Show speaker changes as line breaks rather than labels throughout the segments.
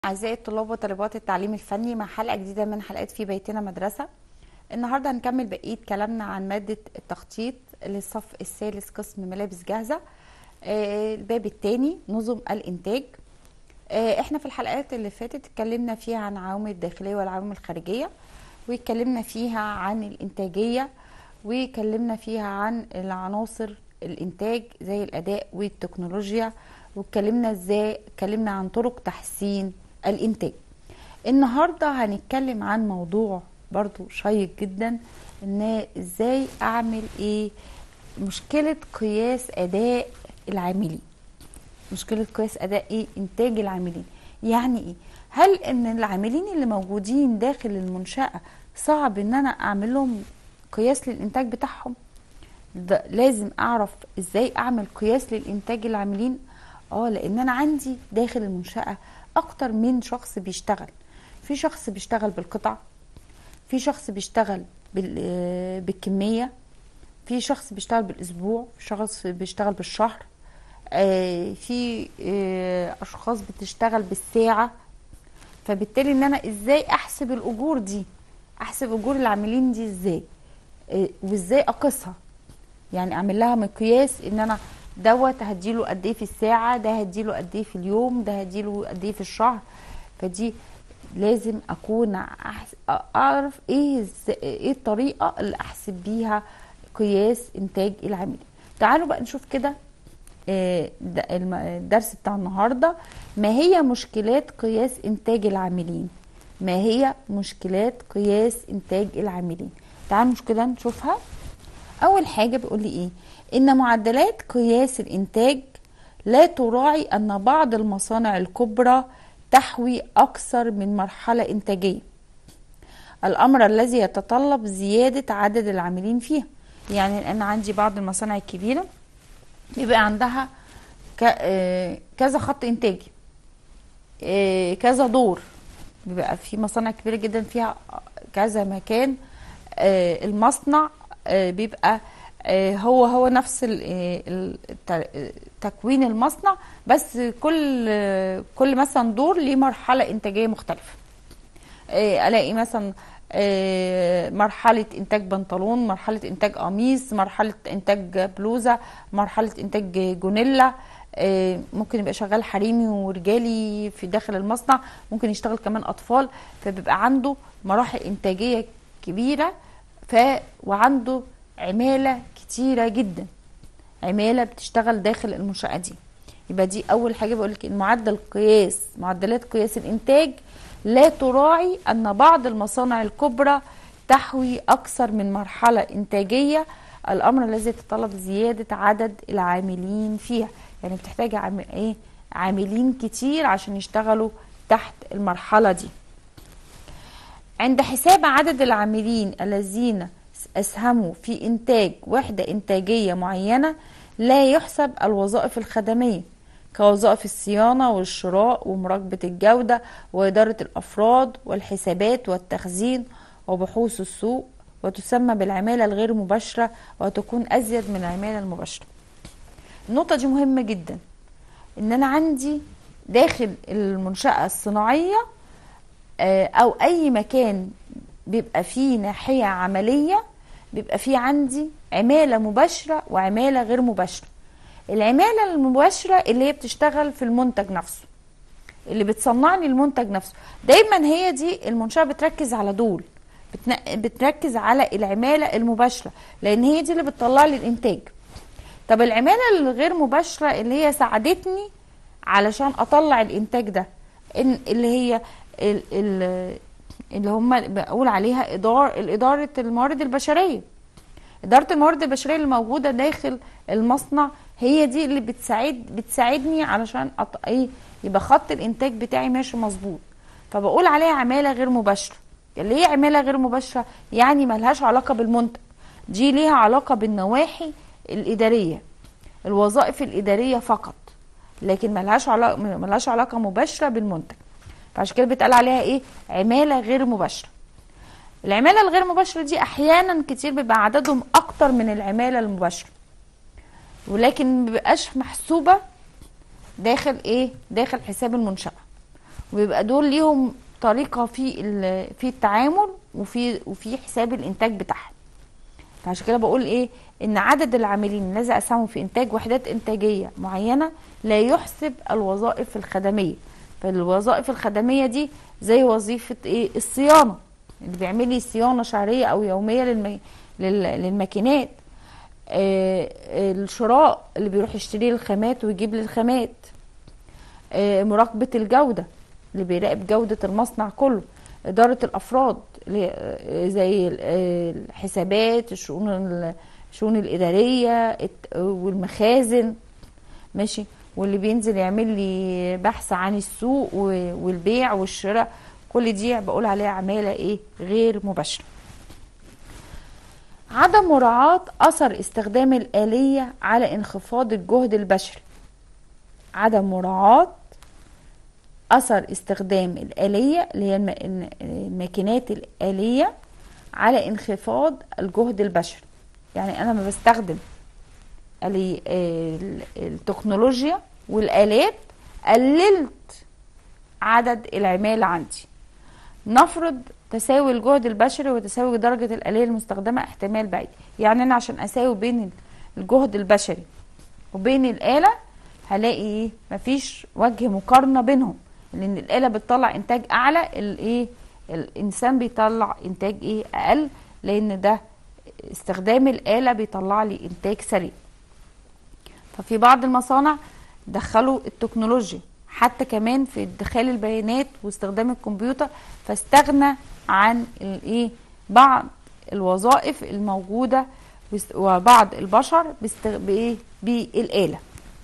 أعزائي الطلاب وطالبات التعليم الفني مع حلقة جديدة من حلقات في بيتنا مدرسة النهاردة هنكمل بقية كلامنا عن مادة التخطيط للصف الثالث قسم ملابس جاهزة آه، الباب الثاني نظم الإنتاج آه، احنا في الحلقات اللي فاتت اتكلمنا فيها عن العوامل الداخلية والعوامل الخارجية واتكلمنا فيها عن الإنتاجية واتكلمنا فيها عن العناصر الإنتاج زي الأداء والتكنولوجيا واتكلمنا ازاي اتكلمنا عن طرق تحسين الانتاج النهارده هنتكلم عن موضوع برضو شيق جدا ان ازاي اعمل ايه مشكله قياس اداء العاملين مشكله قياس اداء ايه انتاج العاملين يعني ايه هل ان العاملين اللي موجودين داخل المنشاه صعب ان انا اعمل لهم قياس للانتاج بتاعهم ده لازم اعرف ازاي اعمل قياس للانتاج العاملين اه لان انا عندي داخل المنشاه اكتر من شخص بيشتغل في شخص بيشتغل بالقطع في شخص بيشتغل بال- آه، بالكميه في شخص بيشتغل بالاسبوع في شخص بيشتغل بالشهر آه، في آه، اشخاص بتشتغل بالساعه فبالتالي ان انا ازاي احسب الاجور دي احسب اجور العاملين دي ازاي آه، وازاي اقيسها يعني اعمل لها مقياس ان انا دوت هديله قد ايه في الساعه ده هديله قد ايه في اليوم ده هديله قد ايه في الشهر فدي لازم اكون أحس- اعرف ايه إز- ايه الطريقه اللي احسب بيها قياس انتاج العاملين تعالوا بقى نشوف كده آه، د- الم- الدرس بتاع النهارده ما هي مشكلات قياس انتاج العاملين ما هي مشكلات قياس انتاج العاملين تعالوا مش كده نشوفها اول حاجه بيقول لي ايه ان معدلات قياس الانتاج لا تراعي ان بعض المصانع الكبرى تحوي اكثر من مرحله انتاجيه الامر الذي يتطلب زياده عدد العاملين فيها يعني انا عندي بعض المصانع الكبيره بيبقى عندها ك- آه، كذا خط انتاجي آه، كذا دور بيبقى في مصانع كبيره جدا فيها كذا مكان آه، المصنع آه، بيبقى آه، هو هو نفس ال- آه، ال- الت- تكوين المصنع بس كل آه، كل مثلا دور ليه مرحله انتاجيه مختلفه آه، الاقي مثلا آه، مرحلة إنتاج بنطلون مرحلة إنتاج قميص مرحلة إنتاج بلوزة مرحلة إنتاج جونيلا آه، ممكن يبقى شغال حريمي ورجالي في داخل المصنع ممكن يشتغل كمان أطفال فبيبقى عنده مراحل إنتاجية كبيرة ف وعنده عمالة كتيرة جدا عمالة بتشتغل داخل المنشأة دي يبقى دي أول حاجة بقولك إن معدل قياس معدلات قياس الإنتاج لا تراعي أن بعض المصانع الكبرى تحوي أكثر من مرحلة إنتاجية الأمر الذي يتطلب زيادة عدد العاملين فيها يعني بتحتاج عام... إيه؟ عاملين كتير عشان يشتغلوا تحت المرحلة دي عند حساب عدد العاملين الذين أسهموا في إنتاج وحدة إنتاجية معينة لا يحسب الوظائف الخدمية كوظائف الصيانة والشراء ومراقبة الجودة وإدارة الأفراد والحسابات والتخزين وبحوث السوق وتسمى بالعمالة الغير مباشرة وتكون أزيد من العمالة المباشرة النقطة دي مهمة جدا إن أنا عندي داخل المنشأة الصناعية آه، او اي مكان بيبقى فيه ناحيه عمليه بيبقى فيه عندي عماله مباشره وعماله غير مباشره العماله المباشره اللي هي بتشتغل في المنتج نفسه اللي بتصنع لي المنتج نفسه دايما هي دي المنشاه بتركز على دول بتن- بتركز على العماله المباشره لان هي دي اللي بتطلع لي الانتاج طب العماله الغير مباشره اللي هي ساعدتني علشان اطلع الانتاج ده إن اللي هي ال- ال- اللي هم بقول عليها إدارة إدارة الموارد البشرية إدارة الموارد البشرية اللي موجودة داخل المصنع هي دي اللي بتساعد بتساعدني علشان أط... إيه يبقى خط الإنتاج بتاعي ماشي مظبوط فبقول عليها عمالة غير مباشرة اللي هي عمالة غير مباشرة يعني ملهاش علاقة بالمنتج دي ليها علاقة بالنواحي الإدارية الوظائف الإدارية فقط لكن ملهاش علاقة ملهاش علاقة مباشرة بالمنتج فعشان كده بيتقال عليها ايه عمالة غير مباشرة العمالة الغير مباشرة دي احيانا كتير بيبقى عددهم اكتر من العمالة المباشرة ولكن مبيبقاش محسوبة داخل ايه داخل حساب المنشأة ويبقى دول ليهم طريقة في ال- في التعامل وفي وفي حساب الانتاج بتاعهم فعشان كده بقول ايه ان عدد العاملين الذي اسهموا في انتاج وحدات انتاجيه معينه لا يحسب الوظائف الخدميه فالوظائف الخدميه دي زي وظيفه ايه الصيانه اللي بيعمل لي صيانه شهريه او يوميه للم... لل... للماكينات آه الشراء اللي بيروح يشتري الخامات ويجيب لي الخامات آه مراقبه الجوده اللي بيراقب جوده المصنع كله إدارة الأفراد اللي- آه، زي ال- آه، الحسابات الشؤون ال- الشؤون الإدارية الت- والمخازن ماشي واللي بينزل يعمل لي بحث عن السوق و- والبيع والشراء كل دي بقول عليها عمالة إيه غير مباشرة عدم مراعاة أثر استخدام الآلية على انخفاض الجهد البشري عدم مراعاة أثر استخدام الآلية اللي هي الم- الم- الماكينات الآلية على انخفاض الجهد البشري يعني أنا ما بستخدم آلي- ال- التكنولوجيا والآلات قللت عدد العمالة عندي نفرض تساوي الجهد البشري وتساوي درجة الآلية المستخدمة احتمال بعيد يعني أنا عشان أساوي بين الجهد البشري وبين الآلة هلاقي ايه مفيش وجه مقارنة بينهم لأن الآلة بتطلع إنتاج أعلى الإيه الإنسان بيطلع إنتاج إيه أقل لأن ده استخدام الآلة بيطلع لي إنتاج سريع ففي بعض المصانع دخلوا التكنولوجيا حتى كمان في ادخال البيانات واستخدام الكمبيوتر فاستغنى عن الايه بعض الوظائف الموجوده بس- وبعض البشر باستغ... بايه بالاله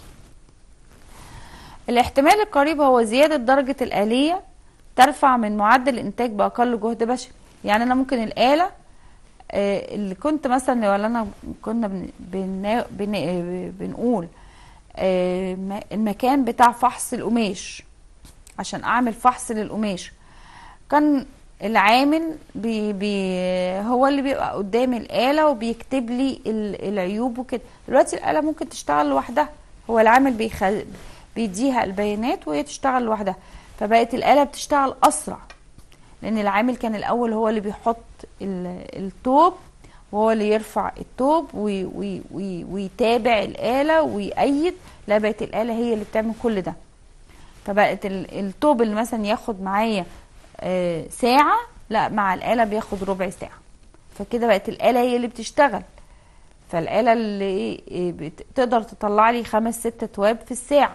الاحتمال القريب هو زياده درجه الاليه ترفع من معدل الانتاج باقل جهد بشري يعني انا ممكن الاله آه، اللي كنت مثلا ولا انا كنا بن بن بن آه، بنقول آه، ما- المكان بتاع فحص القماش عشان اعمل فحص للقماش كان العامل بي بي هو اللي بيبقى قدام الآلة وبيكتب لي ال- العيوب وكده دلوقتي الآلة ممكن تشتغل لوحدها هو العامل بيخ... بيديها البيانات وهي تشتغل لوحدها فبقت الآلة بتشتغل أسرع لأن العامل كان الأول هو اللي بيحط ال- التوب وهو اللي يرفع التوب وي وي وي ويتابع الآلة ويأيد لا بقت الآلة هي اللي بتعمل كل ده فبقت ال- التوب اللي مثلا ياخد معايا آه، ساعة لا مع الآلة بياخد ربع ساعة فكده بقت الآلة هي اللي بتشتغل فالآلة اللي إيه بت- تقدر تطلع لي خمس ست تواب في الساعة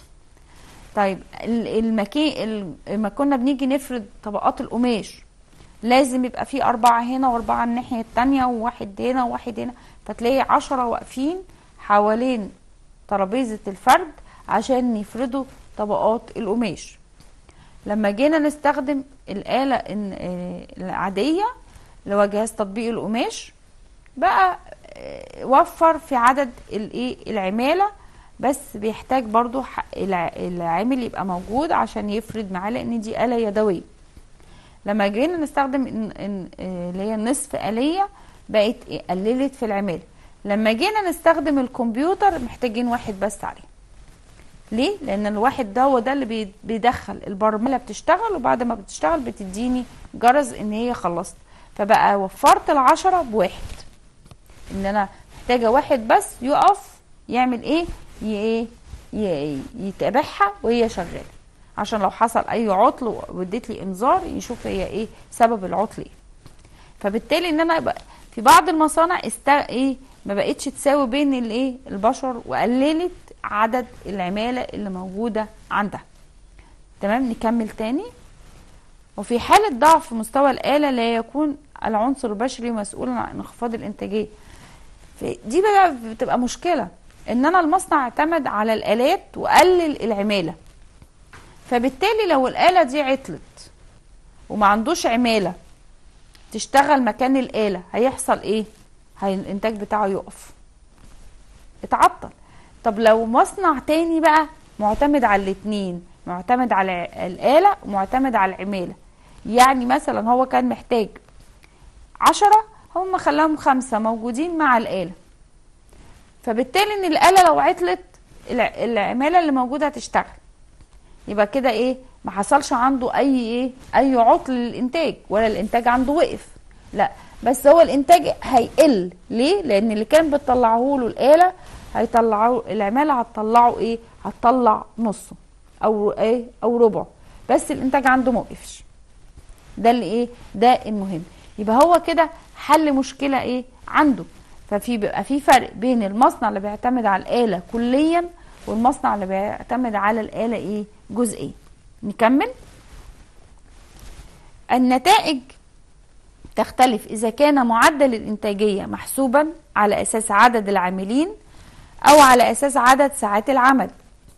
طيب ال- المكي ال- لما كنا بنيجي نفرد طبقات القماش لازم يبقى في أربعة هنا وأربعة الناحية التانية وواحد هنا وواحد هنا فتلاقي عشرة واقفين حوالين ترابيزة الفرد عشان يفردوا طبقات القماش لما جينا نستخدم الآلة الن- آه، العادية اللي هو جهاز تطبيق القماش بقى آه، وفر في عدد الايه العمالة بس بيحتاج برضو ح- الع- العامل يبقى موجود عشان يفرد معاه لان دي آلة يدوية لما جينا نستخدم إن- إن- آه، اللي هي النصف آلية بقت إيه؟ قللت في العمالة لما جينا نستخدم الكمبيوتر محتاجين واحد بس عليه ليه؟ لأن الواحد ده هو ده اللي بي- بيدخل البرمجة بتشتغل وبعد ما بتشتغل بتديني جرس إن هي خلصت فبقى وفرت العشرة بواحد إن أنا محتاجة واحد بس يقف يعمل إيه؟ ي- إيه؟ ي- يتابعها وهي شغالة عشان لو حصل أي عطل واديت لي إنذار يشوف هي إيه سبب العطل إيه فبالتالي ان انا يبقى في بعض المصانع است ايه ما بقتش تساوي بين الايه البشر وقللت عدد العماله اللي موجوده عندها تمام نكمل تاني وفي حالة ضعف مستوى الآلة لا يكون العنصر البشري مسؤولا عن انخفاض الإنتاجية في- دي بقى بتبقى مشكلة إن أنا المصنع اعتمد على الآلات وقلل العمالة فبالتالي لو الآلة دي عطلت وما عندوش عمالة تشتغل مكان الآلة هيحصل ايه هي الانتاج بتاعه يقف اتعطل طب لو مصنع تاني بقى معتمد على الاتنين معتمد على الآلة ومعتمد على العمالة يعني مثلا هو كان محتاج عشرة هم خلاهم خمسة موجودين مع الآلة فبالتالي ان الآلة لو عطلت الع- العمالة اللي موجودة هتشتغل يبقى كده ايه ما حصلش عنده اي ايه اي عطل للانتاج ولا الانتاج عنده وقف لا بس هو الانتاج هيقل ليه لان اللي كان بتطلعه له الاله هيطلعوا العماله هتطلعه ايه هتطلع نصه او ايه او ربعه بس الانتاج عنده موقفش ده اللي ايه ده المهم يبقى هو كده حل مشكله ايه عنده ففي بيبقى في فرق بين المصنع اللي بيعتمد على الاله كليا والمصنع اللي بيعتمد على الاله ايه جزئيا نكمل النتائج تختلف إذا كان معدل الإنتاجية محسوبا على أساس عدد العاملين أو على أساس عدد ساعات العمل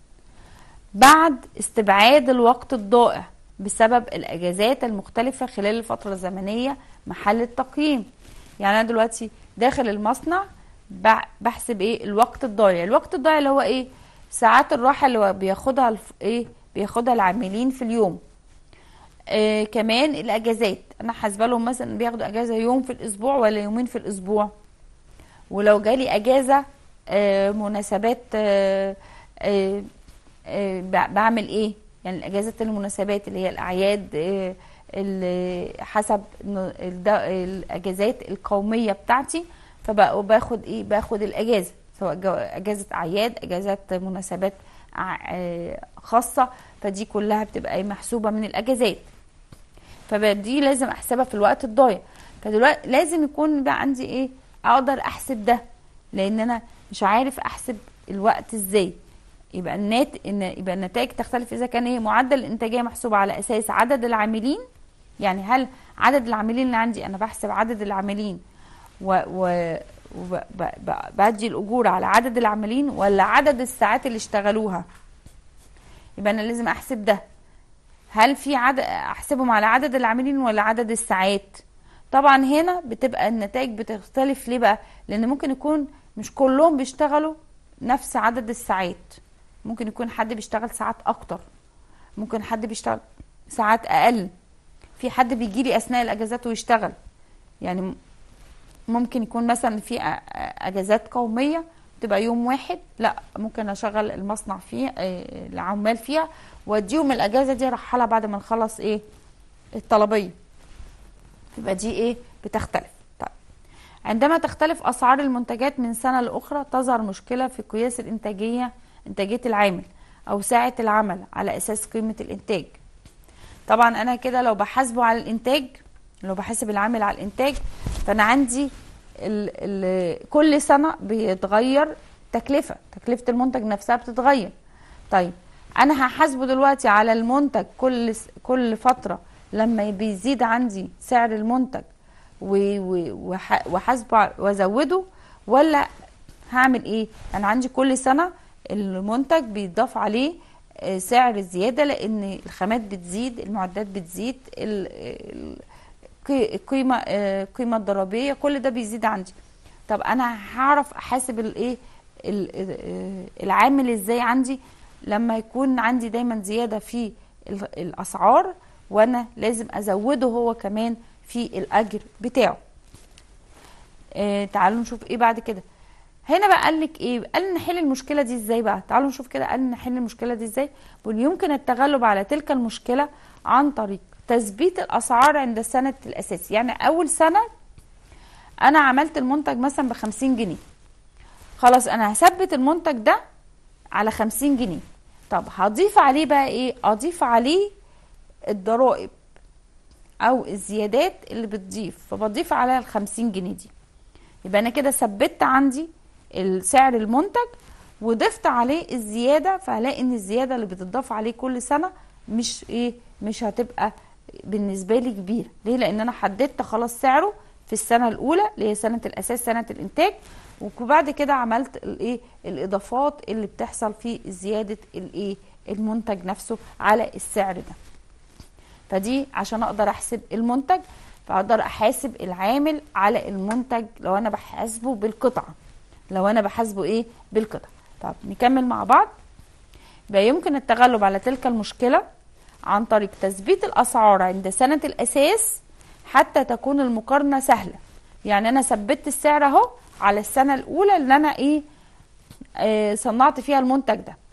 بعد استبعاد الوقت الضائع بسبب الأجازات المختلفة خلال الفترة الزمنية محل التقييم يعني أنا دلوقتي داخل المصنع بحسب إيه الوقت الضايع الوقت الضايع اللي هو إيه ساعات الراحة اللي بياخدها الف... إيه بياخدها العاملين في اليوم آه كمان الاجازات انا حاسبه لهم مثلا بياخدوا اجازه يوم في الاسبوع ولا يومين في الاسبوع ولو جالي اجازه آه مناسبات آه آه آه بعمل ايه يعني الاجازات المناسبات اللي هي الاعياد آه اللي حسب الاجازات القوميه بتاعتي فباخد ايه باخد الاجازه سواء اجازه اعياد اجازات مناسبات خاصه فدي كلها بتبقى محسوبه من الاجازات فدي لازم احسبها في الوقت الضايع فدلوقتي لازم يكون بقى عندي ايه اقدر احسب ده لان انا مش عارف احسب الوقت ازاي يبقى النات ان يبقى النتائج تختلف اذا كان ايه معدل الانتاجيه محسوب على اساس عدد العاملين يعني هل عدد العاملين اللي عندي انا بحسب عدد العاملين و, و وبدي الاجور على عدد العاملين ولا عدد الساعات اللي اشتغلوها يبقى انا لازم احسب ده هل في عدد احسبهم على عدد العاملين ولا عدد الساعات طبعا هنا بتبقى النتائج بتختلف ليه بقى لان ممكن يكون مش كلهم بيشتغلوا نفس عدد الساعات ممكن يكون حد بيشتغل ساعات اكتر ممكن حد بيشتغل ساعات اقل في حد بيجي لي اثناء الاجازات ويشتغل يعني ممكن يكون مثلا في اجازات قوميه تبقى يوم واحد لا ممكن اشغل المصنع فيه العمال فيها واديهم الاجازه دي ارحلها بعد ما نخلص ايه الطلبيه يبقى دي ايه بتختلف طيب عندما تختلف اسعار المنتجات من سنه لاخرى تظهر مشكله في قياس الانتاجيه انتاجيه العامل او ساعه العمل على اساس قيمه الانتاج طبعا انا كده لو بحاسبه على الانتاج لو بحاسب العامل على الانتاج فانا عندي ال ال كل سنه بيتغير تكلفه تكلفه المنتج نفسها بتتغير طيب انا هحاسبه دلوقتي على المنتج كل كل فتره لما بيزيد عندي سعر المنتج وحاسبه وازوده ولا هعمل ايه انا عندي كل سنه المنتج بيضاف عليه سعر الزياده لان الخامات بتزيد المعدات بتزيد القيمه القيمه الضريبيه كل ده بيزيد عندي طب انا هعرف احاسب الايه العامل ازاي عندي لما يكون عندي دايما زياده في الاسعار وانا لازم ازوده هو كمان في الاجر بتاعه آه تعالوا نشوف ايه بعد كده هنا بقى قال لك ايه قال نحل المشكله دي ازاي بقى تعالوا نشوف كده قال نحل المشكله دي ازاي بيقول يمكن التغلب على تلك المشكله عن طريق تثبيت الاسعار عند السنه الاساس يعني اول سنه انا عملت المنتج مثلا ب 50 جنيه خلاص انا هثبت المنتج ده على 50 جنيه طب هضيف عليه بقى ايه اضيف عليه الضرائب او الزيادات اللي بتضيف فبضيف عليها ال 50 جنيه دي يبقى انا كده ثبت عندي سعر المنتج وضفت عليه الزياده فهلاقي ان الزياده اللي بتضاف عليه كل سنه مش ايه مش هتبقى بالنسبه لي كبيره ليه لان انا حددت خلاص سعره في السنه الاولى اللي هي سنه الاساس سنه الانتاج وبعد كده عملت الايه الاضافات اللي بتحصل في زياده الايه المنتج نفسه على السعر ده فدي عشان اقدر احسب المنتج فاقدر احاسب العامل على المنتج لو انا بحاسبه بالقطعه لو انا بحاسبه ايه بالقطعه طب نكمل مع بعض يبقى يمكن التغلب على تلك المشكله عن طريق تثبيت الاسعار عند سنه الاساس حتى تكون المقارنه سهله يعني انا ثبت السعر اهو على السنه الاولى اللي انا ايه آه صنعت فيها المنتج ده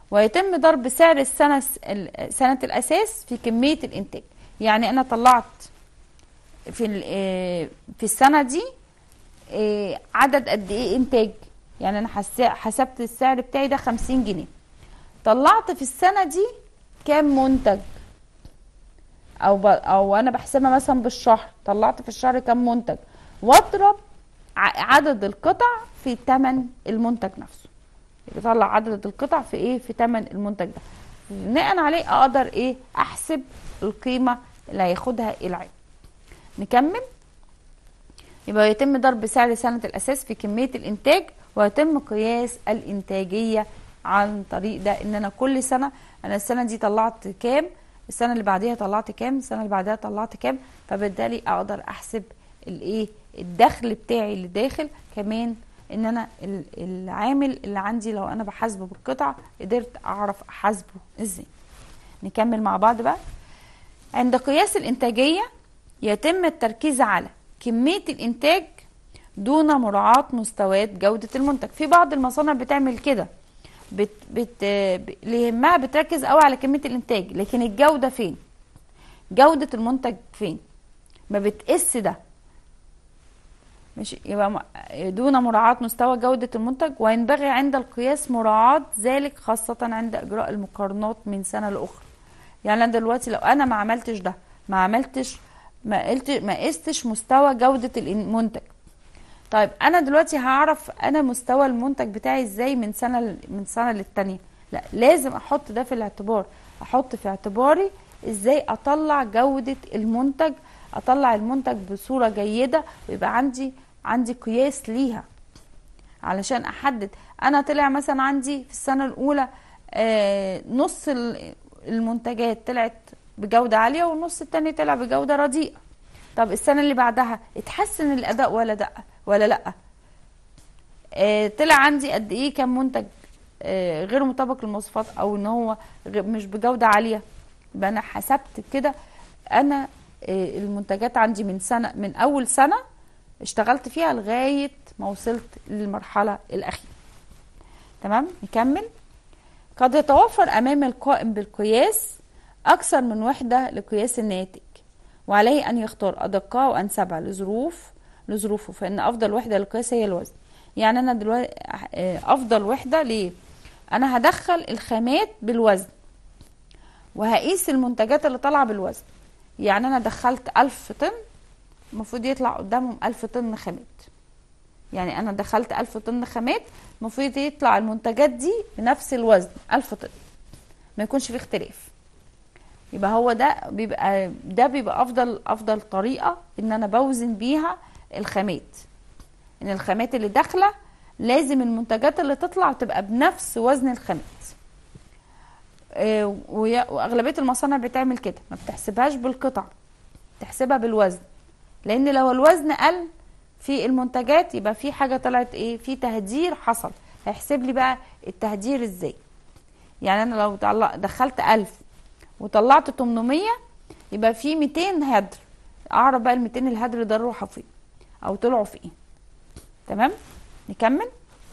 ويتم ضرب سعر السنة سنة الأساس في كمية الإنتاج يعني أنا طلعت في ال- آه، في السنة دي آه، عدد قد إيه إنتاج يعني أنا حس- حسبت السعر بتاعي ده 50 جنيه طلعت في السنة دي كام منتج او ب... او انا بحسبها مثلا بالشهر طلعت في الشهر كام منتج واضرب ع- عدد القطع في ثمن المنتج نفسه بطلع عدد القطع في ايه في ثمن المنتج ده بناء عليه اقدر ايه احسب القيمه اللي هياخدها العام نكمل يبقى يتم ضرب سعر سنه الاساس في كميه الانتاج ويتم قياس الانتاجيه عن طريق ده ان انا كل سنه انا السنه دي طلعت كام السنه اللي بعديها طلعت كام السنه اللي بعدها طلعت كام فبالتالي اقدر احسب الايه الدخل بتاعي اللي داخل كمان ان انا ال- العامل اللي عندي لو انا بحاسبه بالقطع قدرت اعرف احاسبه ازاي نكمل مع بعض بقى عند قياس الانتاجيه يتم التركيز على كميه الانتاج دون مراعاة مستويات جودة المنتج في بعض المصانع بتعمل كده بت بت ب- اللي يهمها بتركز قوي على كمية الانتاج لكن الجودة فين جودة المنتج فين ما بتقيس ده مش يبقى م- دون مراعاة مستوى جودة المنتج وينبغي عند القياس مراعاة ذلك خاصة عند إجراء المقارنات من سنة لأخرى يعني أنا دلوقتي لو أنا ما عملتش ده ما عملتش ما قلت ما قستش مستوى جودة المنتج طيب انا دلوقتي هعرف انا مستوى المنتج بتاعي ازاي من سنه ل- من سنه للتانيه لا لازم احط ده في الاعتبار احط في اعتباري ازاي اطلع جوده المنتج اطلع المنتج بصوره جيده ويبقى عندي عندي قياس ليها علشان احدد انا طلع مثلا عندي في السنه الاولى آه، نص ال- المنتجات طلعت بجوده عاليه والنص التاني طلع بجوده رديئه طب السنه اللي بعدها اتحسن الاداء ولا لا ولا لا آه، طلع عندي قد ايه كام منتج آه، غير مطابق للمواصفات او ان هو غ- مش بجوده عاليه يبقى انا حسبت كده انا آه، المنتجات عندي من سنه من اول سنه اشتغلت فيها لغايه ما وصلت للمرحله الاخيره تمام نكمل قد يتوفر امام القائم بالقياس اكثر من وحده لقياس الناتج وعليه ان يختار ادقها وانسبها لظروف لظروفه فان افضل وحده للقياس هي الوزن يعني انا دلوقتي آه، افضل وحده ليه انا هدخل الخامات بالوزن وهقيس المنتجات اللي طالعه بالوزن يعني انا دخلت ألف طن المفروض يطلع قدامهم ألف طن خامات يعني انا دخلت ألف طن خامات المفروض يطلع المنتجات دي بنفس الوزن ألف طن ما يكونش فيه اختلاف يبقى هو ده بيبقى ده بيبقى افضل افضل طريقه ان انا بوزن بيها الخامات ان الخامات اللي داخله لازم المنتجات اللي تطلع تبقى بنفس وزن الخامات آه، ويا- واغلبيه المصانع بتعمل كده ما بتحسبهاش بالقطع تحسبها بالوزن لان لو الوزن قل في المنتجات يبقى في حاجه طلعت ايه في تهدير حصل هيحسب لي بقى التهدير ازاي يعني انا لو طلع- دخلت 1000 وطلعت 800 يبقى في 200 هدر اعرف بقى ال 200 الهدر ده راحوا فين او طلعوا في ايه تمام نكمل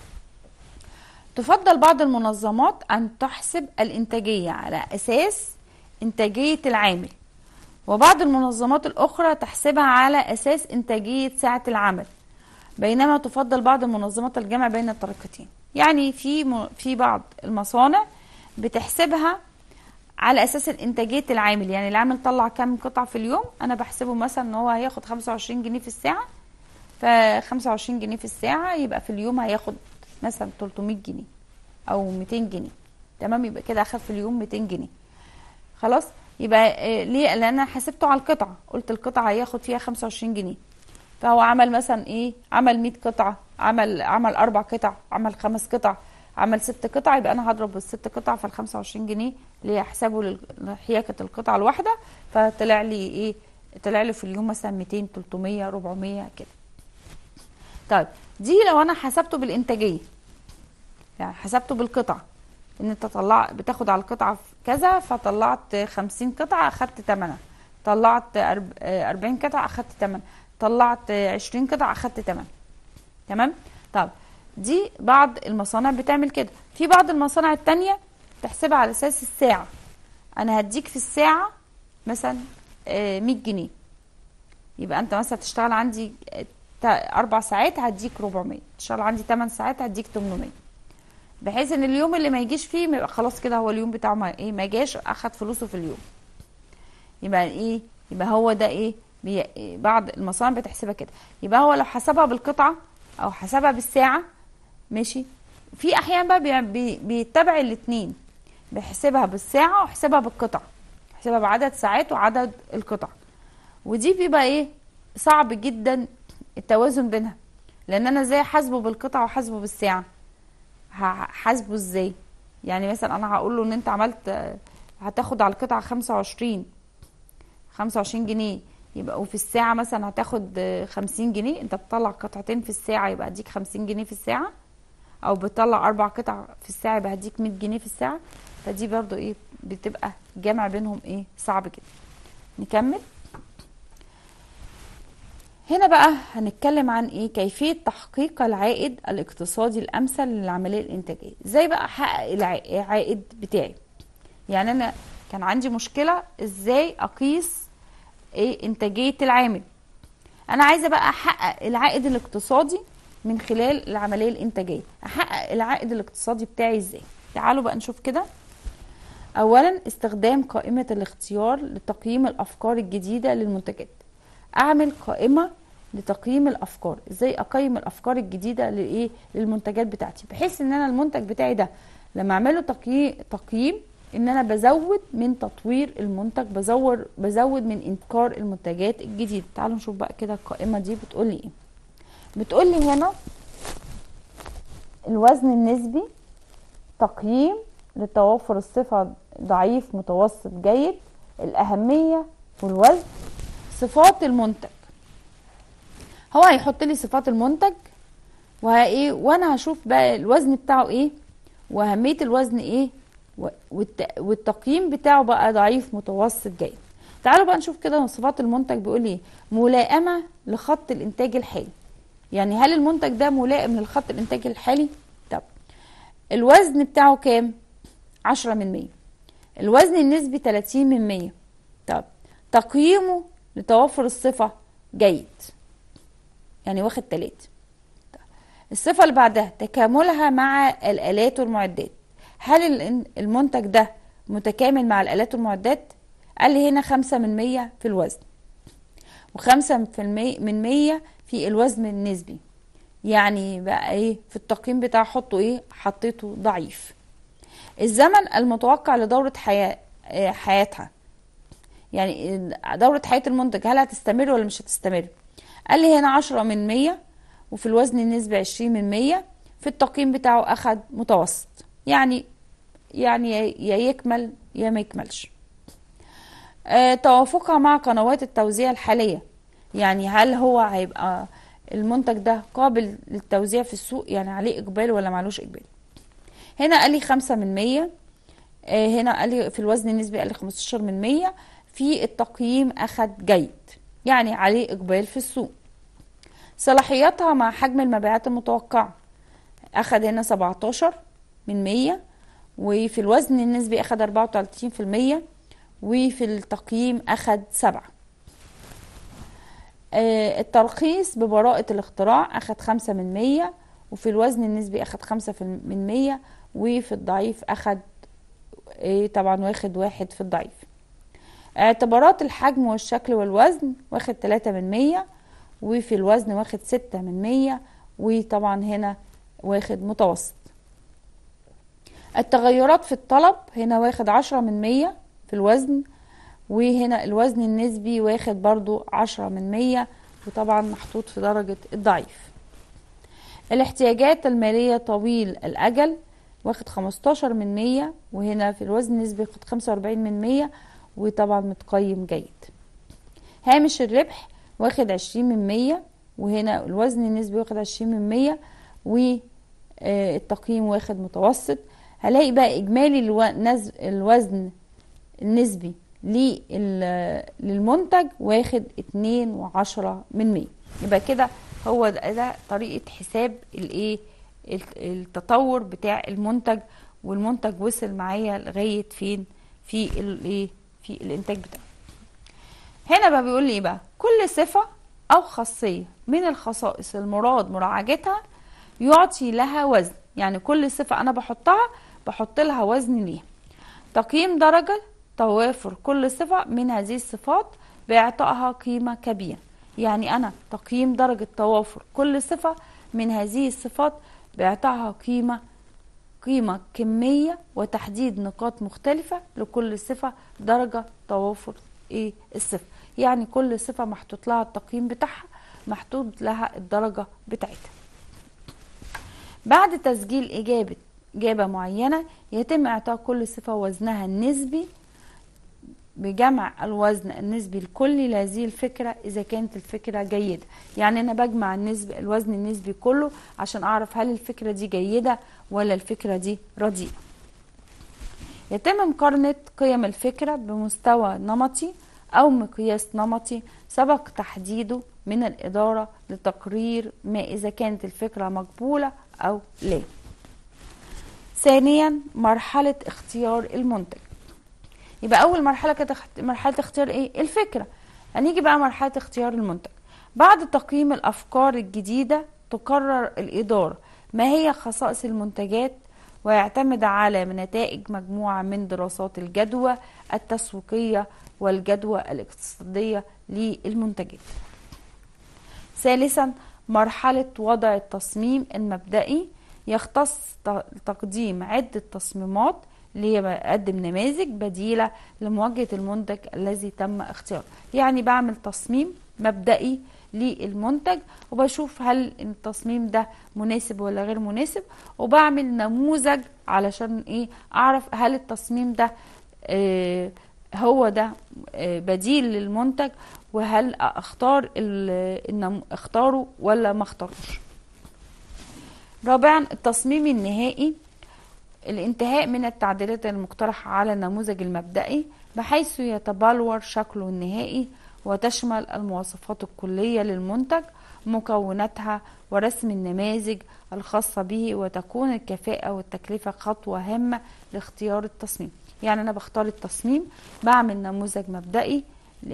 تفضل بعض المنظمات ان تحسب الانتاجيه على اساس انتاجيه العامل وبعض المنظمات الاخرى تحسبها على اساس انتاجيه ساعه العمل بينما تفضل بعض المنظمات الجمع بين الطريقتين يعني في م- في بعض المصانع بتحسبها على اساس انتاجيه العامل يعني العامل طلع كام قطعه في اليوم انا بحسبه مثلا ان هو هياخد 25 جنيه في الساعه ف 25 جنيه في الساعه يبقى في اليوم هياخد مثلا 300 جنيه او 200 جنيه تمام يبقى كده اخد في اليوم 200 جنيه خلاص يبقى آه، ليه لان انا حسبته على القطعه قلت القطعه هياخد فيها 25 جنيه فهو عمل مثلا ايه عمل 100 قطعه عمل عمل اربع قطع عمل خمس قطع عمل ست قطع يبقى انا هضرب الست قطع في ال 25 جنيه اللي هي حسابه لل- لحياكه القطعه الواحده فطلع لي ايه طلع لي في اليوم مثلا 200 300 400 كده طيب دي لو انا حسبته بالانتاجيه يعني حسبته بالقطع ان انت طلع بتاخد على القطعه كذا فطلعت 50 قطعه اخدت ثمنها طلعت أرب- آه، 40 قطعه اخدت ثمن طلعت آه، 20 قطعه اخدت ثمن تمام طب دي بعض المصانع بتعمل كده في بعض المصانع التانية تحسبها على اساس الساعه انا هديك في الساعه مثلا آه، 100 جنيه يبقى انت مثلا تشتغل عندي آه، تا- اربع ساعات هديك 400 تشتغل عندي 8 ساعات هديك 800 بحيث ان اليوم اللي ما يجيش فيه يبقى خلاص كده هو اليوم بتاعه ما ايه ما جاش اخد فلوسه في اليوم يبقى ايه يبقى هو ده ايه بي... إيه، بعض المصانع بتحسبها كده يبقى هو لو حسبها بالقطعه او حسبها بالساعه ماشي في احيان بقى بي... بي... بيتبع الاتنين بيحسبها بالساعه ويحسبها بالقطعه يحسبها بعدد ساعات وعدد القطع ودي بيبقى ايه صعب جدا التوازن بينها لان انا ازاي حاسبه بالقطعه وحاسبه بالساعه هحاسبه ازاي يعني مثلا انا هقول له ان انت عملت آه، هتاخد على القطعه 25 25 جنيه يبقى وفي الساعة مثلا هتاخد آه، 50 جنيه انت بتطلع قطعتين في الساعة يبقى هديك 50 جنيه في الساعة او بتطلع اربع قطع في الساعة يبقى هديك 100 جنيه في الساعة فدي برضو ايه بتبقى جمع بينهم ايه صعب جدا نكمل هنا بقى هنتكلم عن ايه كيفية تحقيق العائد الاقتصادي الامثل للعملية الانتاجية ازاي بقى احقق الع- العائد بتاعي يعني انا كان عندي مشكلة ازاي اقيس ايه انتاجية العامل انا عايزة بقى احقق العائد الاقتصادي من خلال العملية الانتاجية احقق العائد الاقتصادي بتاعي ازاي تعالوا بقى نشوف كده اولا استخدام قائمة الاختيار لتقييم الافكار الجديدة للمنتجات اعمل قائمة لتقييم الافكار ازاي اقيم الافكار الجديدة لايه للمنتجات بتاعتي بحيث ان انا المنتج بتاعي ده لما اعمله تقييم تقييم ان انا بزود من تطوير المنتج بزور بزود من انكار المنتجات الجديده تعالوا نشوف بقى كده القائمه دي بتقول لي ايه بتقول لي هنا الوزن النسبي تقييم لتوافر الصفه ضعيف متوسط جيد الاهميه والوزن صفات المنتج هو هيحط لي صفات المنتج وايه وانا هشوف بقى الوزن بتاعه ايه واهميه الوزن ايه و- والت- والتقييم بتاعه بقى ضعيف متوسط جيد تعالوا بقى نشوف كده صفات المنتج بيقول ايه ملائمه لخط الانتاج الحالي يعني هل المنتج ده ملائم للخط الانتاج الحالي طب الوزن بتاعه كام عشرة من مية الوزن النسبي تلاتين من مية طب تقييمه لتوفر الصفة جيد يعني واخد تلاتة طب. الصفة اللي بعدها تكاملها مع الآلات والمعدات هل ال- المنتج ده متكامل مع الآلات والمعدات قال لي هنا خمسة من مية في الوزن وخمسة في المية من مية في الوزن النسبي يعني بقى ايه في التقييم بتاعه حطه ايه حطيته ضعيف الزمن المتوقع لدورة حياة آه، حياتها يعني دورة حياة المنتج هل هتستمر ولا مش هتستمر قال لي هنا عشرة من مية وفي الوزن النسبي عشرين من مية في التقييم بتاعه أخد متوسط يعني يعني يا يا يكمل يا ما يكملش آه، توافقها مع قنوات التوزيع الحالية يعني هل هو هيبقى المنتج ده قابل للتوزيع في السوق يعني عليه إقبال ولا معلوش إقبال هنا قال لي خمسة من مية آه، هنا قال لي في الوزن النسبي قال لي خمستاشر من مية في التقييم أخد جيد يعني عليه إقبال في السوق صلاحياتها مع حجم المبيعات المتوقعة أخد هنا سبعتاشر من مية وفي الوزن النسبي أخد أربعة وتلاتين في المية وفي التقييم أخد سبعة آه، الترخيص ببراءة الاختراع أخد خمسة من مية وفي الوزن النسبي أخد خمسة في- من مية وفي الضعيف أخد آه، طبعا واخد واحد في الضعيف اعتبارات الحجم والشكل والوزن واخد تلاتة من مية وفي الوزن واخد ستة من مية وطبعا هنا واخد متوسط التغيرات في الطلب هنا واخد عشرة من مية في الوزن وهنا الوزن النسبي واخد برضو عشرة من مية وطبعا محطوط في درجة الضعيف الاحتياجات المالية طويل الأجل واخد خمستاشر من مية وهنا في الوزن النسبي واخد خمسة وأربعين من مية وطبعا متقيم جيد هامش الربح واخد عشرين من مية وهنا الوزن النسبي واخد عشرين من مية والتقييم واخد متوسط هلاقي بقى إجمالي الو- نز- الوزن النسبي لل- للمنتج واخد اتنين وعشرة من مية يبقى كده هو ده, ده طريقة حساب الايه الت- التطور بتاع المنتج والمنتج وصل معايا لغايه فين في الايه في الانتاج بتاعه هنا بقى بيقول لي ايه بقى كل صفه او خاصيه من الخصائص المراد مراعاتها يعطي لها وزن يعني كل صفه انا بحطها بحط لها وزن ليها تقييم درجه توافر كل صفه من هذه الصفات باعطائها قيمه كبيره يعني انا تقييم درجه توافر كل صفه من هذه الصفات باعطائها قيمه قيمة كمية وتحديد نقاط مختلفة لكل صفة درجة توافر ايه الصفة يعني كل صفة محطوط لها التقييم بتاعها محطوط لها الدرجة بتاعتها بعد تسجيل إجابة إجابة معينة يتم إعطاء كل صفة وزنها النسبي بجمع الوزن النسبي الكلي لهذه الفكرة إذا كانت الفكرة جيدة يعني أنا بجمع النسبة الوزن النسبي كله عشان أعرف هل الفكرة دي جيدة ولا الفكرة دي رديئة يتم مقارنة قيم الفكرة بمستوى نمطي أو مقياس نمطي سبق تحديده من الإدارة لتقرير ما إذا كانت الفكرة مقبولة أو لا ثانيا مرحلة اختيار المنتج يبقى اول مرحله كانت مرحله اختيار ايه الفكره هنيجي بقى مرحله اختيار المنتج بعد تقييم الافكار الجديده تقرر الاداره ما هي خصائص المنتجات ويعتمد على نتائج مجموعه من دراسات الجدوى التسويقيه والجدوى الاقتصاديه للمنتجات ثالثا مرحله وضع التصميم المبدئي يختص تقديم عده تصميمات اللي هي بقدم نماذج بديلة لمواجهة المنتج الذي تم اختياره يعني بعمل تصميم مبدئي للمنتج وبشوف هل التصميم ده مناسب ولا غير مناسب وبعمل نموذج علشان ايه اعرف هل التصميم ده آه هو ده آه بديل للمنتج وهل اختار اختاره ولا ما اختاروش رابعا التصميم النهائي الانتهاء من التعديلات المقترحة على النموذج المبدئي بحيث يتبلور شكله النهائي وتشمل المواصفات الكلية للمنتج مكوناتها ورسم النماذج الخاصة به وتكون الكفاءة والتكلفة خطوة هامة لاختيار التصميم يعني أنا بختار التصميم بعمل نموذج مبدئي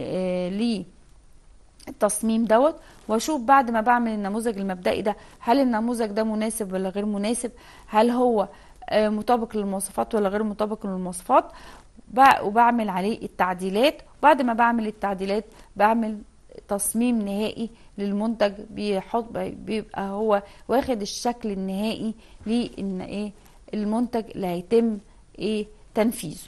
للتصميم دوت واشوف بعد ما بعمل النموذج المبدئي ده هل النموذج ده مناسب ولا غير مناسب هل هو مطابق للمواصفات ولا غير مطابق للمواصفات وبعمل عليه التعديلات بعد ما بعمل التعديلات بعمل تصميم نهائي للمنتج بيحط بيبقى هو واخد الشكل النهائي لان ايه المنتج اللي هيتم ايه تنفيذه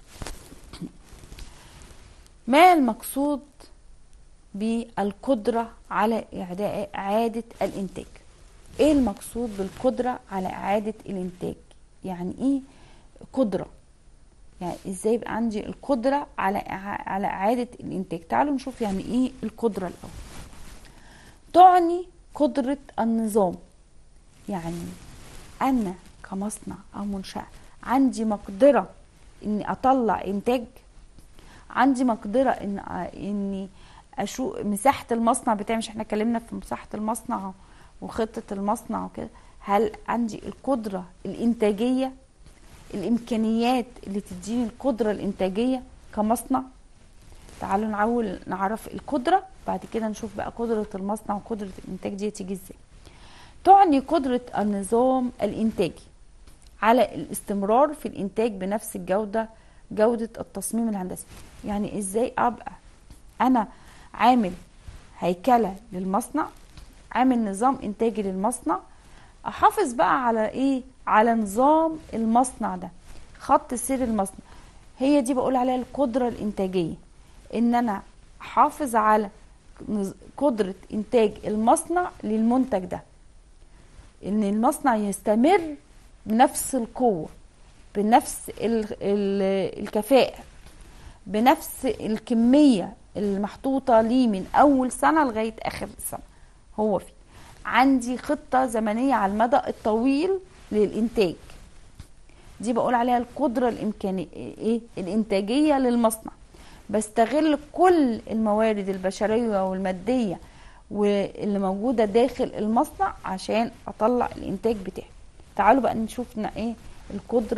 ما المقصود بالقدرة على إعادة الإنتاج إيه المقصود بالقدرة على إعادة الإنتاج يعني ايه قدره يعني ازاي يبقى عندي القدره على على اعاده الانتاج تعالوا نشوف يعني ايه القدره الاول تعني قدره النظام يعني انا كمصنع او منشاه عندي مقدره اني اطلع انتاج عندي مقدره ان اني اشوف مساحه المصنع بتاعي مش احنا اتكلمنا في مساحه المصنع وخطه المصنع وكده هل عندي القدرة الإنتاجية الإمكانيات اللي تديني القدرة الإنتاجية كمصنع تعالوا نعول نعرف القدرة بعد كده نشوف بقى قدرة المصنع وقدرة الإنتاج دي تيجي إزاي تعني قدرة النظام الإنتاجي على الاستمرار في الإنتاج بنفس الجودة جودة التصميم الهندسي يعني إزاي أبقى أنا عامل هيكلة للمصنع عامل نظام إنتاجي للمصنع احافظ بقى على ايه على نظام المصنع ده خط سير المصنع هي دي بقول عليها القدرة الانتاجية ان انا احافظ على قدرة انتاج المصنع للمنتج ده ان المصنع يستمر بنفس القوة بنفس ال ال الكفاءة بنفس الكمية المحطوطة ليه من أول سنة لغاية آخر سنة هو فيه عندي خطة زمنية على المدى الطويل للإنتاج دي بقول عليها القدرة الإمكانية إيه؟ الإنتاجية للمصنع بستغل كل الموارد البشرية والمادية واللي موجودة داخل المصنع عشان أطلع الإنتاج بتاعي تعالوا بقى نشوف ايه القدرة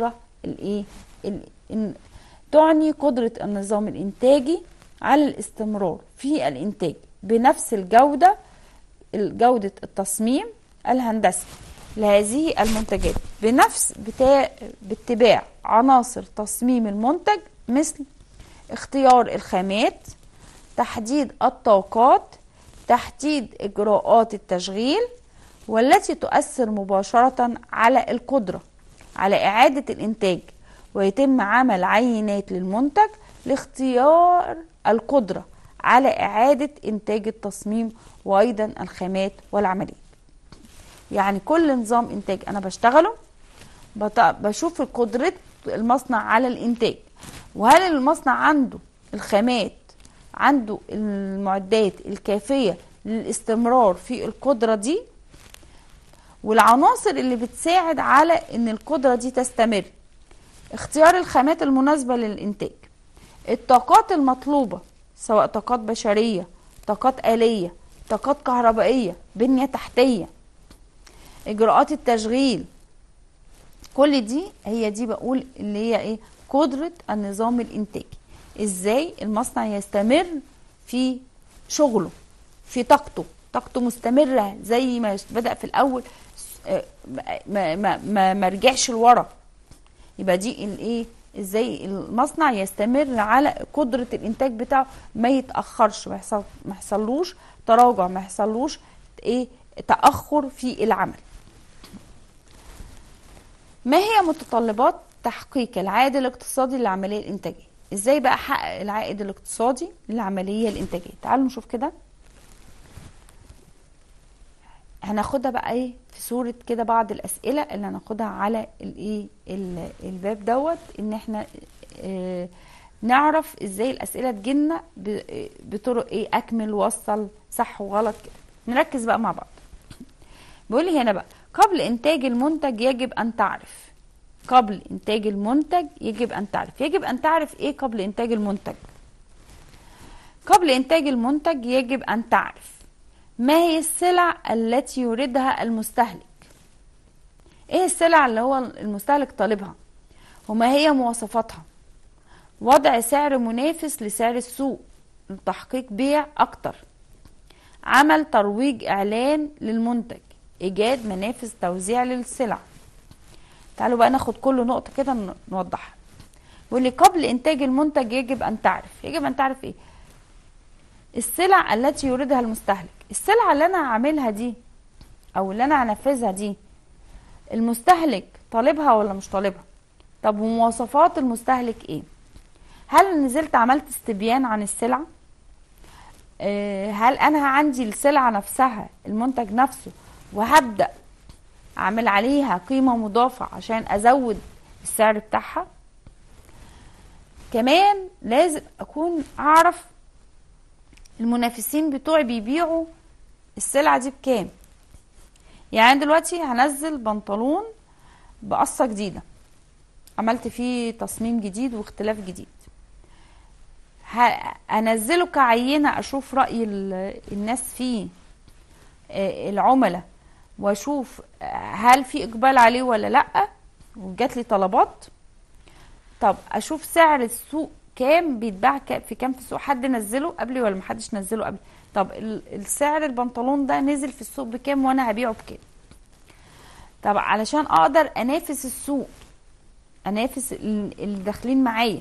الايه ال- إن- تعني قدرة النظام الإنتاجي على الاستمرار في الإنتاج بنفس الجودة جودة التصميم الهندسي لهذه المنتجات بنفس بتا... باتباع عناصر تصميم المنتج مثل اختيار الخامات تحديد الطاقات تحديد إجراءات التشغيل والتي تؤثر مباشرة على القدرة على إعادة الإنتاج ويتم عمل عينات للمنتج لاختيار القدرة على إعادة إنتاج التصميم وأيضا الخامات والعمليات يعني كل نظام إنتاج أنا بشتغله بط- بشوف قدرة المصنع على الإنتاج وهل المصنع عنده الخامات عنده المعدات الكافية للاستمرار في القدرة دي والعناصر اللي بتساعد على ان القدرة دي تستمر اختيار الخامات المناسبة للإنتاج الطاقات المطلوبة سواء طاقات بشرية طاقات آلية طاقات كهربائية بنية تحتية إجراءات التشغيل كل دي هي دي بقول اللي هي ايه قدرة النظام الإنتاجي ازاي المصنع يستمر في شغله في طاقته طاقته مستمرة زي ما بدأ في الأول آه، ما ما ما, ما رجعش لورا يبقى دي الايه ازاي المصنع يستمر على قدرة الانتاج بتاعه ما يتأخرش ما يحصل ما يحصلوش تراجع ما يحصلوش ايه تأخر في العمل ما هي متطلبات تحقيق العائد الاقتصادي للعملية الإنتاجية ازاي بقى احقق العائد الاقتصادي للعملية الإنتاجية تعالوا نشوف كده هناخدها بقى ايه في صورة كده بعض الأسئلة اللي هناخدها على الايه ال- الباب دوت ان احنا اه نعرف ازاي الأسئلة تجيلنا ب- بطرق ايه أكمل وصل صح وغلط كده نركز بقى مع بعض بيقول لي هنا بقى قبل إنتاج المنتج يجب أن تعرف قبل إنتاج المنتج يجب أن تعرف يجب أن تعرف إيه قبل إنتاج المنتج قبل إنتاج المنتج يجب أن تعرف ما هي السلع التي يريدها المستهلك ايه السلع اللي هو المستهلك طالبها وما هي مواصفاتها وضع سعر منافس لسعر السوق لتحقيق بيع اكتر عمل ترويج اعلان للمنتج ايجاد منافذ توزيع للسلع تعالوا بقى ناخد كل نقطة كده ن- نوضحها واللي قبل انتاج المنتج يجب ان تعرف يجب ان تعرف ايه السلع التي يريدها المستهلك السلعة اللي انا هعملها دي او اللي انا هنفذها دي المستهلك طالبها ولا مش طالبها طب ومواصفات المستهلك ايه هل نزلت عملت استبيان عن السلعة آه، هل انا عندي السلعة نفسها المنتج نفسه وهبدأ اعمل عليها قيمة مضافة عشان ازود السعر بتاعها كمان لازم اكون اعرف المنافسين بتوعي بيبيعوا السلعة دي بكام يعني دلوقتي هنزل بنطلون بقصة جديدة عملت فيه تصميم جديد واختلاف جديد ه- انزله كعينة اشوف رأي ال- الناس فيه آه، العملاء واشوف آه، هل في اقبال عليه ولا لا وجات لي طلبات طب اشوف سعر السوق كام بيتباع كا- في كام في السوق حد نزله قبلي ولا محدش نزله قبلي طب ال- السعر البنطلون ده نزل في السوق بكام وانا هبيعه بكام طب علشان اقدر انافس السوق انافس ال- اللي داخلين معايا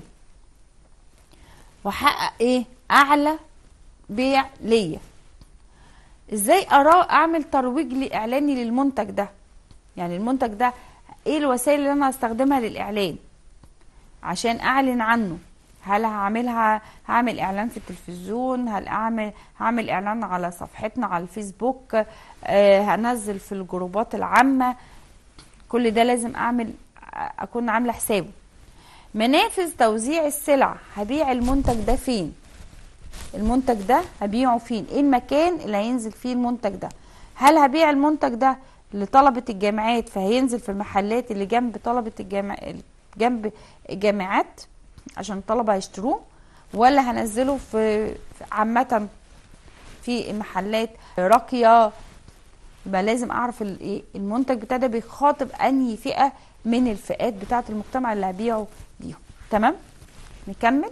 واحقق ايه اعلى بيع ليا ازاي ارى اعمل ترويج لاعلاني للمنتج ده يعني المنتج ده ايه الوسائل اللي انا هستخدمها للاعلان عشان اعلن عنه هل هعملها هعمل اعلان في التلفزيون هل اعمل هعمل اعلان على صفحتنا على الفيسبوك آه هنزل في الجروبات العامة كل ده لازم اعمل اكون عاملة حسابه منافذ توزيع السلع هبيع المنتج ده فين المنتج ده هبيعه فين ايه المكان اللي هينزل فيه المنتج ده هل هبيع المنتج ده لطلبة الجامعات فهينزل في المحلات اللي جنب طلبة الجامع جنب الجامعات عشان الطلبة يشتروه ولا هنزله في في- عامة في محلات راقية يبقى لازم اعرف الايه المنتج بتاعي ده بيخاطب انهي فئه من الفئات بتاعه المجتمع اللي هبيعه ليهم تمام نكمل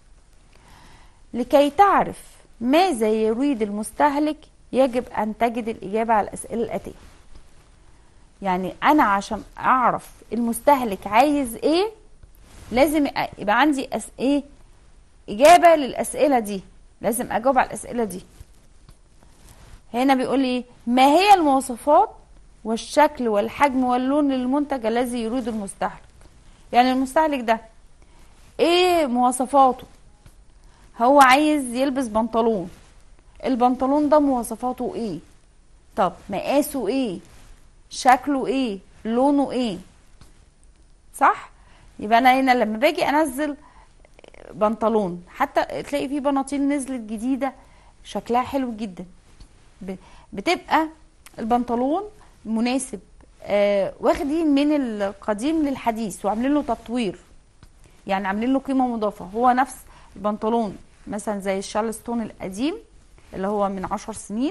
لكي تعرف ماذا يريد المستهلك يجب ان تجد الاجابه على الاسئله الاتيه يعني انا عشان اعرف المستهلك عايز ايه لازم يبقى عندي أس... ايه اجابه للاسئله دي لازم اجاوب على الاسئله دي هنا بيقول لي ما هي المواصفات والشكل والحجم واللون للمنتج الذي يريد المستهلك يعني المستهلك ده ايه مواصفاته هو عايز يلبس بنطلون البنطلون ده مواصفاته ايه طب مقاسه ايه شكله ايه لونه ايه صح يبقى انا هنا لما باجي انزل بنطلون حتى تلاقي في بناطيل نزلت جديده شكلها حلو جدا بتبقى البنطلون مناسب آه واخدين من القديم للحديث وعاملين له تطوير يعني عاملين له قيمه مضافه هو نفس البنطلون مثلا زي الشارلستون القديم اللي هو من عشر سنين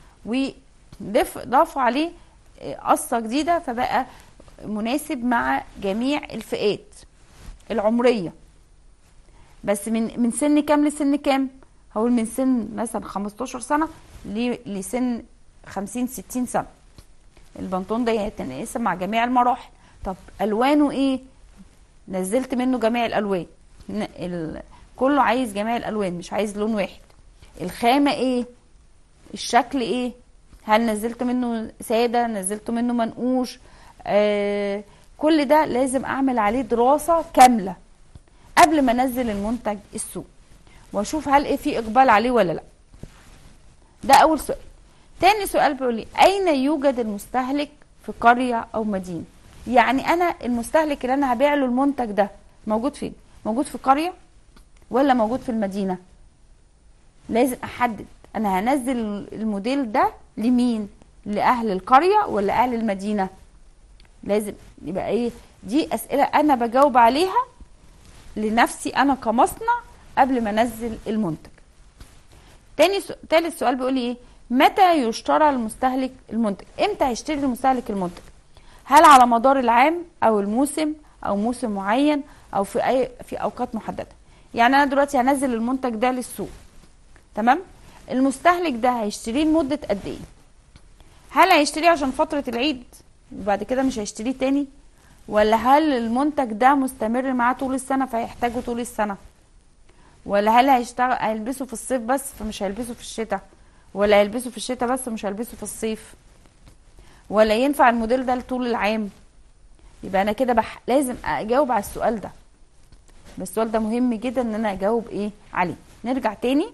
وضافوا عليه قصه جديده فبقى مناسب مع جميع الفئات العمريه بس من من سن كام لسن كام هقول من سن مثلا 15 سنه لسن 50 60 سنه البنطلون ده يتناسب مع جميع المراحل طب الوانه ايه نزلت منه جميع الالوان ال... كله عايز جميع الالوان مش عايز لون واحد الخامه ايه الشكل ايه هل نزلت منه ساده نزلت منه منقوش آه كل ده لازم اعمل عليه دراسه كامله قبل ما انزل المنتج السوق واشوف هل ايه في اقبال عليه ولا لا ده اول سؤال تاني سؤال بيقول لي اين يوجد المستهلك في قريه او مدينه يعني انا المستهلك اللي انا هبيع له المنتج ده موجود فين موجود في قريه ولا موجود في المدينه لازم احدد انا هنزل الموديل ده لمين لاهل القريه ولا اهل المدينه لازم يبقى ايه دي اسئله انا بجاوب عليها لنفسي انا كمصنع قبل ما انزل المنتج تاني سو... تالت سؤال بيقول لي ايه متى يشترى المستهلك المنتج امتى هيشتري المستهلك المنتج هل على مدار العام او الموسم او موسم معين او في اي في اوقات محدده يعني انا دلوقتي هنزل المنتج ده للسوق تمام المستهلك ده هيشتريه لمده قد ايه هل هيشتريه عشان فتره العيد وبعد كده مش هيشتريه تاني ولا هل المنتج ده مستمر معاه طول السنه فهيحتاجه طول السنه ولا هل هيشتغل هيلبسه في الصيف بس فمش هيلبسه في الشتاء ولا هيلبسه في الشتاء بس ومش هيلبسه في الصيف ولا ينفع الموديل ده لطول العام يبقى انا كده بح... لازم اجاوب على السؤال ده بس السؤال ده مهم جدا ان انا اجاوب ايه عليه نرجع تاني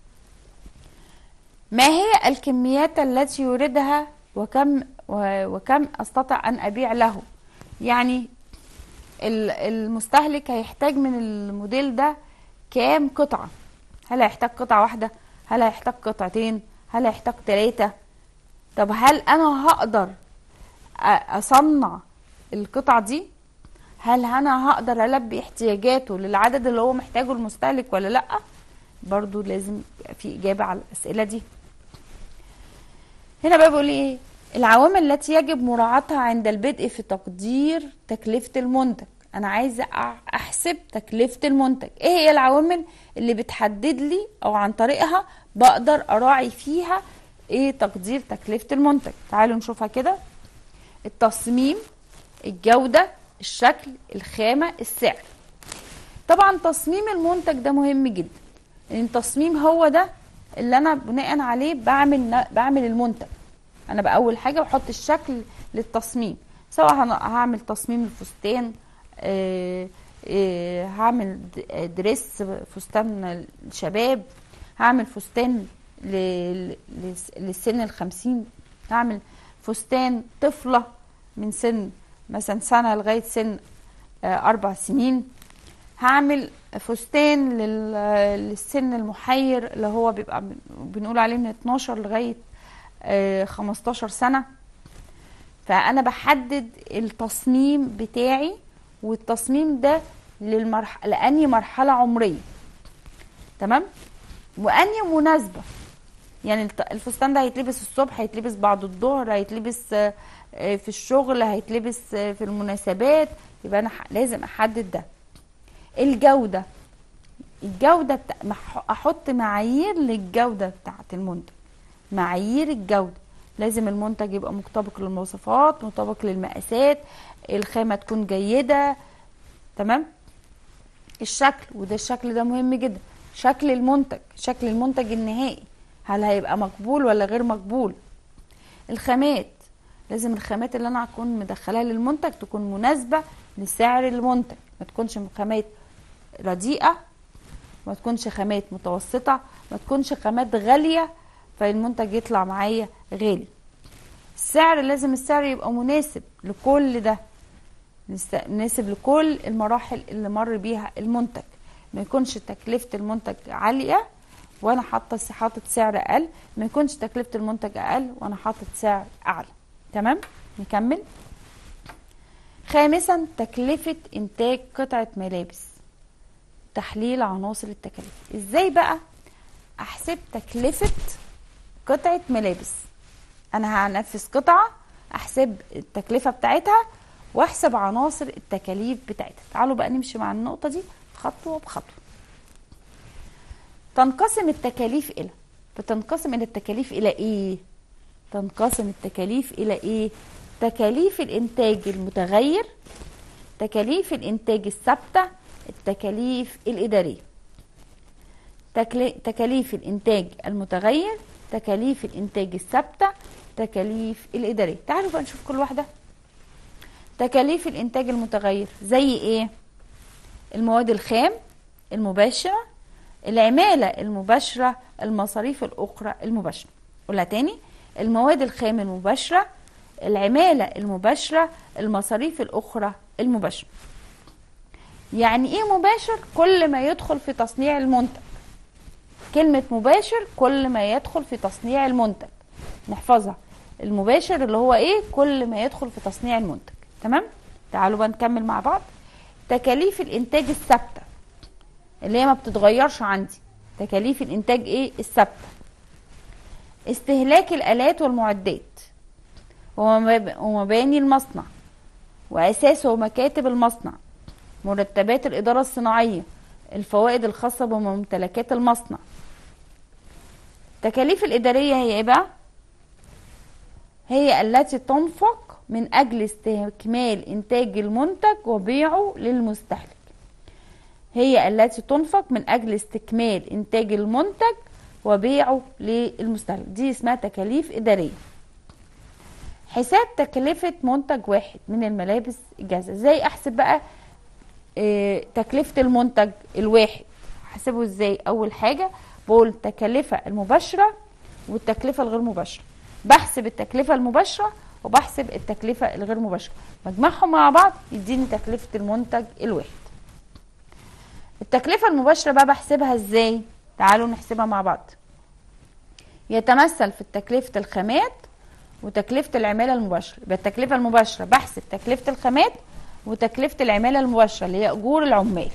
ما هي الكميات التي يريدها وكم وكم استطيع ان ابيع له يعني المستهلك هيحتاج من الموديل ده كام قطعة هل هيحتاج قطعة واحدة هل هيحتاج قطعتين هل هيحتاج ثلاثة طب هل انا هقدر اصنع القطعة دي هل انا هقدر البي احتياجاته للعدد اللي هو محتاجه المستهلك ولا لا برضو لازم في اجابة على الاسئلة دي هنا بقى بيقول ايه العوامل التي يجب مراعاتها عند البدء في تقدير تكلفة المنتج انا عايزه احسب تكلفه المنتج ايه هي العوامل اللي بتحدد لي او عن طريقها بقدر اراعي فيها ايه تقدير تكلفه المنتج تعالوا نشوفها كده التصميم الجوده الشكل الخامه السعر طبعا تصميم المنتج ده مهم جدا لان التصميم هو ده اللي انا بناء عليه بعمل بعمل المنتج انا باول حاجه بحط الشكل للتصميم سواء هعمل تصميم الفستان آه آه هعمل دريس فستان الشباب هعمل فستان للسن الخمسين هعمل فستان طفلة من سن مثلا سنة لغاية سن آه أربع سنين هعمل فستان للسن المحير اللي هو بيبقى بنقول عليه من 12 لغاية 15 سنة فأنا بحدد التصميم بتاعي والتصميم ده للمرح... لأني مرحلة عمرية تمام وأني مناسبة يعني الت- الفستان ده هيتلبس الصبح هيتلبس بعد الظهر هيتلبس آه، آه، في الشغل هيتلبس آه، في المناسبات يبقى انا ح- لازم احدد ده الجودة الجودة بتاع مح- احط معايير للجودة بتاعت المنتج معايير الجودة لازم المنتج يبقى مطابق للمواصفات مطابق للمقاسات الخامة تكون جيدة تمام الشكل وده الشكل ده مهم جدا شكل المنتج شكل المنتج النهائي هل هيبقى مقبول ولا غير مقبول الخامات لازم الخامات اللي انا هكون مدخلها للمنتج تكون مناسبة لسعر المنتج ما تكونش خامات رديئة ما تكونش خامات متوسطة ما تكونش خامات غالية فالمنتج يطلع معايا غالي السعر لازم السعر يبقى مناسب لكل ده نست- مناسب لكل المراحل اللي مر بيها المنتج ما يكونش تكلفة المنتج عالية وانا حاطه حاطط سعر اقل ما يكونش تكلفة المنتج اقل وانا حاطط سعر اعلى تمام نكمل خامسا تكلفة انتاج قطعة ملابس تحليل عناصر التكاليف ازاي بقى احسب تكلفة قطعة ملابس انا هنفذ قطعة احسب التكلفة بتاعتها واحسب عناصر التكاليف بتاعتها تعالوا بقى نمشي مع النقطة دي خطوة بخطوة تنقسم التكاليف الى بتنقسم الى التكاليف الى ايه تنقسم التكاليف الى ايه تكاليف الانتاج المتغير تكاليف الانتاج الثابته التكاليف الاداريه تكلي- تكاليف الانتاج المتغير تكاليف الانتاج الثابته تكاليف الاداريه تعالوا بقى نشوف كل واحده تكاليف الانتاج المتغير زي ايه المواد الخام المباشره العماله المباشره المصاريف الاخرى المباشره قولها تاني المواد الخام المباشره العماله المباشره المصاريف الاخرى المباشره يعني ايه مباشر كل ما يدخل في تصنيع المنتج كلمة مباشر كل ما يدخل في تصنيع المنتج نحفظها المباشر اللي هو ايه كل ما يدخل في تصنيع المنتج تمام تعالوا بقى نكمل مع بعض تكاليف الانتاج الثابته اللي هي ما بتتغيرش عندي تكاليف الانتاج ايه الثابته استهلاك الالات والمعدات ومب- ومباني المصنع واساسه ومكاتب المصنع مرتبات الاداره الصناعيه الفوائد الخاصه بممتلكات المصنع التكاليف الاداريه هي ايه بقى هي التي تنفق من اجل استكمال انتاج المنتج وبيعه للمستهلك هي التي تنفق من اجل استكمال انتاج المنتج وبيعه للمستهلك دي اسمها تكاليف اداريه حساب تكلفة منتج واحد من الملابس الجاهزة ازاي احسب بقى اه تكلفة المنتج الواحد احسبه ازاي اول حاجة بقول التكلفة المباشرة والتكلفة الغير مباشرة بحسب التكلفة المباشرة وبحسب التكلفة الغير مباشرة مجمعهم مع بعض يديني تكلفة المنتج الواحد التكلفة المباشرة بقى بحسبها ازاي تعالوا نحسبها مع بعض يتمثل في تكلفة الخامات وتكلفة العمالة المباشرة يبقى التكلفة المباشرة بحسب تكلفة الخامات وتكلفة العمالة المباشرة اللي هي أجور العمال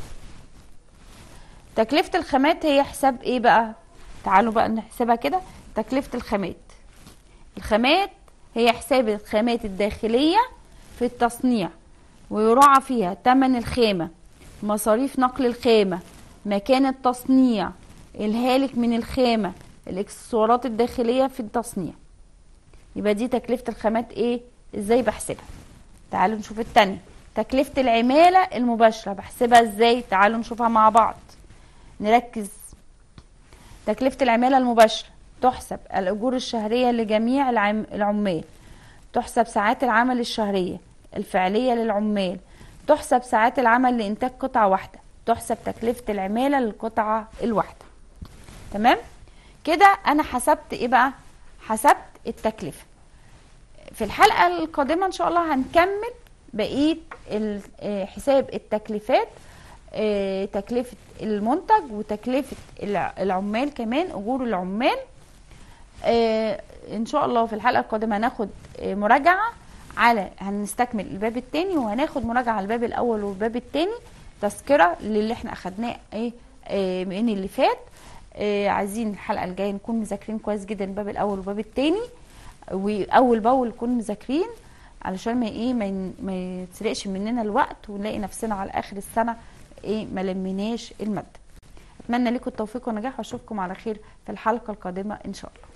تكلفة الخامات هي حساب ايه بقى تعالوا بقى نحسبها كده تكلفة الخامات الخامات هي حساب الخامات الداخلية في التصنيع ويراعى فيها تمن الخامة مصاريف نقل الخامة مكان التصنيع الهالك من الخامة الاكسسوارات الداخلية في التصنيع يبقى دي تكلفة الخامات ايه ازاي بحسبها تعالوا نشوف التانية تكلفة العمالة المباشرة بحسبها ازاي تعالوا نشوفها مع بعض نركز تكلفة العمالة المباشرة تحسب الأجور الشهرية لجميع العم... العمال تحسب ساعات العمل الشهرية الفعلية للعمال تحسب ساعات العمل لإنتاج قطعة واحدة تحسب تكلفة العمالة للقطعة الواحدة تمام كده أنا حسبت إيه بقى حسبت التكلفة في الحلقة القادمة إن شاء الله هنكمل بقية ال- آه، حساب التكلفات آه، تكلفة المنتج وتكلفة الع- العمال كمان أجور العمال آه، ان شاء الله في الحلقه القادمه هناخد آه، مراجعه على هنستكمل الباب الثاني وهناخد مراجعه على الباب الاول والباب الثاني تذكره للي احنا اخدناه ايه آه، من اللي فات آه عايزين الحلقه الجايه نكون مذاكرين كويس جدا الباب الاول والباب الثاني واول باول نكون مذاكرين علشان ما ايه ما, ين- ما يتسرقش مننا الوقت ونلاقي نفسنا على اخر السنه ايه ما لميناش الماده اتمنى لكم التوفيق والنجاح واشوفكم على خير في الحلقه القادمه ان شاء الله